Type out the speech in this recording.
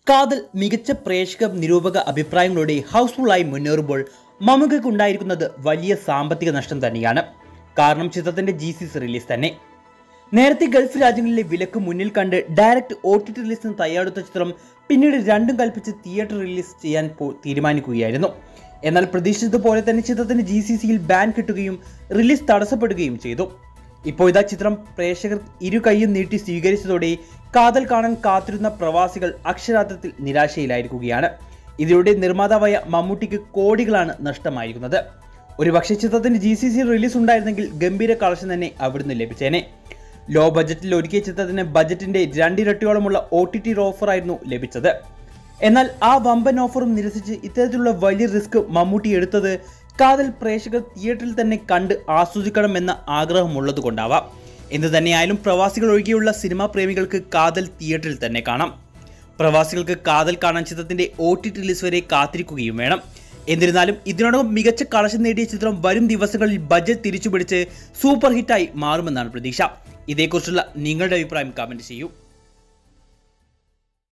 കാതൽ മികച്ച പ്രേക്ഷക നിരൂപക അഭിപ്രായങ്ങളോടെ ഹൗസ്ഫുള്ളായി മുന്നേറുമ്പോൾ മമ്മൂക്കയ്ക്കുണ്ടായിരിക്കുന്നത് വലിയ സാമ്പത്തിക നഷ്ടം തന്നെയാണ് കാരണം ചിത്രത്തിന്റെ ജി സി സി റിലീസ് തന്നെ നേരത്തെ ഗൾഫ് രാജ്യങ്ങളിലെ വിലക്ക് മുന്നിൽ കണ്ട് ഡയറക്റ്റ് ഒ ടി ടി റിലീസിന് തയ്യാറെടുത്ത ചിത്രം പിന്നീട് രണ്ടും കൽപ്പിച്ച് തിയേറ്റർ റിലീസ് ചെയ്യാൻ പോ- തീരുമാനിക്കുകയായിരുന്നു എന്നാൽ പ്രതീക്ഷിച്ചതുപോലെ തന്നെ ചിത്രത്തിന് ജി സി സിയിൽ ബാൻ കിട്ടുകയും റിലീസ് തടസ്സപ്പെടുകയും ചെയ്തു ഇപ്പോൾ ഇതാ ചിത്രം പ്രേക്ഷകർ ഇരു കൈയും നീട്ടി സ്വീകരിച്ചതോടെ കാതൽ കാണാൻ കാത്തിരുന്ന പ്രവാസികൾ അക്ഷരാർത്ഥത്തിൽ നിരാശയിലായിരിക്കുകയാണ് ഇതിലൂടെ നിർമ്മാതാവായ മമ്മൂട്ടിക്ക് കോടികളാണ് നഷ്ടമായിരിക്കുന്നത് ഒരുപക്ഷെ ചിത്രത്തിന് ജി സി സി റിലീസ് ഉണ്ടായിരുന്നെങ്കിൽ ഗംഭീര കളക്ഷൻ തന്നെ അവിടുന്ന് ലഭിച്ചേനെ ലോ ബജറ്റിൽ ഒരുക്കിയ ചിത്രത്തിന് ബജറ്റിന്റെ രണ്ടിരട്ടിയോളമുള്ള ഒ ടി ടി ഓഫറായിരുന്നു ലഭിച്ചത് എന്നാൽ ആ വമ്പൻ ഓഫറും നിരസിച്ച് ഇത്തരത്തിലുള്ള വലിയ റിസ്ക് മമ്മൂട്ടി എടുത്തത് കാതൽ പ്രേക്ഷകർ തിയേറ്ററിൽ തന്നെ കണ്ട് ആസ്വദിക്കണമെന്ന ആഗ്രഹമുള്ളത് കൊണ്ടാവാം എന്തു തന്നെയായാലും പ്രവാസികൾ ഒഴികെയുള്ള സിനിമാ പ്രേമികൾക്ക് കാതൽ തിയേറ്ററിൽ തന്നെ കാണാം പ്രവാസികൾക്ക് കാതൽ കാണാൻ ചിത്രത്തിന്റെ ഒ ടി ടി റിലീസ് വരെ കാത്തിരിക്കുകയും വേണം എന്നിരുന്നാലും ഇതിനോടൊപ്പം മികച്ച കളക്ഷൻ നേടിയ ചിത്രം വരും ദിവസങ്ങളിൽ ബജറ്റ് തിരിച്ചുപിടിച്ച് സൂപ്പർ ഹിറ്റായി മാറുമെന്നാണ് പ്രതീക്ഷ ഇതേക്കുറിച്ചുള്ള നിങ്ങളുടെ അഭിപ്രായം കമന്റ് ചെയ്യൂ